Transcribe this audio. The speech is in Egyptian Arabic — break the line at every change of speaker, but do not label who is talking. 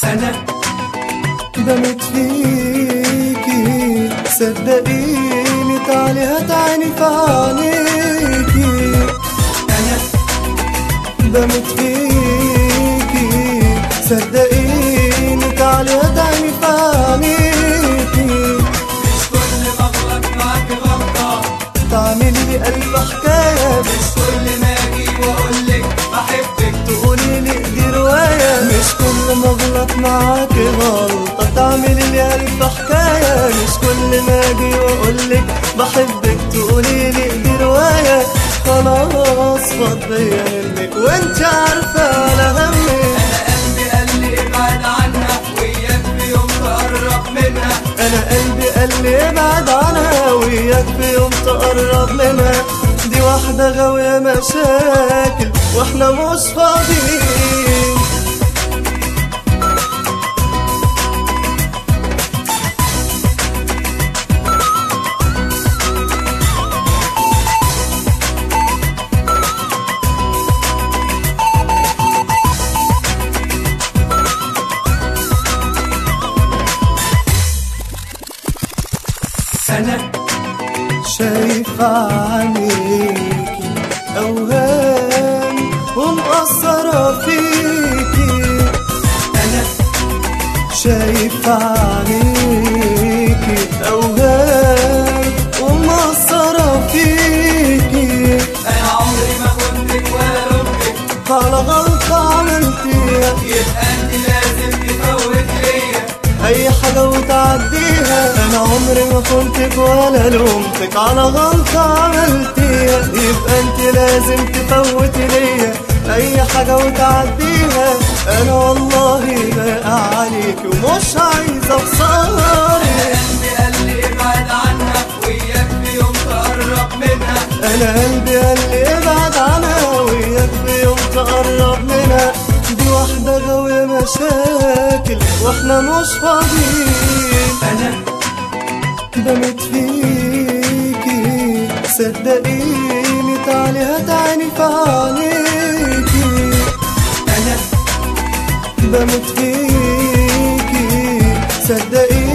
أنا
بموت فيكي صدقيني تعالي هتعيني في عينيكي
أنا
بموت فيكي صدقيني تعالي هتعيني في عينيكي
مش كل ما أغلط معاك غلطة
تعملي لي ألف حكاية
مش كل ما أجي وأقولك بحبك
تقولي لي دي رواية مش كل ما اغلط معاك غلطة تعملي لي ألف حكاية مش كل ما اجي واقولك بحبك تقولي لي دي رواية خلاص فاض بيا منك وانت عارفة على همي
أنا قلبي قال لي ابعد عنها وإياك في يوم تقرب منها
انا قلبي قال لي ابعد عنها وياك في يوم تقرب منها دي واحدة غاوية مشاكل واحنا مش فاضيين
أنا
شايف عينيكي أوهام ومقصرة فيكي
أنا
شايف عينيكي أوهام ومقصرة فيكي
أنا عمري ما كنتك ولا لومتك
على غلطة عملتيها
يبقى أنت لازم تفوت ليا
أي حاجة وتعديها أنا عمري ما كنتك ولا لومتك على غلطة عملتيها يبقى أنت لازم تفوتي ليا أي حاجة وتعديها أنا والله باقى عليك ومش عايز أخسرك
قلبي قال لي ابعد عنها وإياك في يوم تقرب منها
أنا قلبي قال لي ابعد عنها وياك في يوم تقرب منها دي واحدة غاوية مشاكل واحنا مش فاضيين
أنا
بموت فيكي صدقيني تعالي هتعيني في عينيكي
أنا
بموت فيكي صدقيني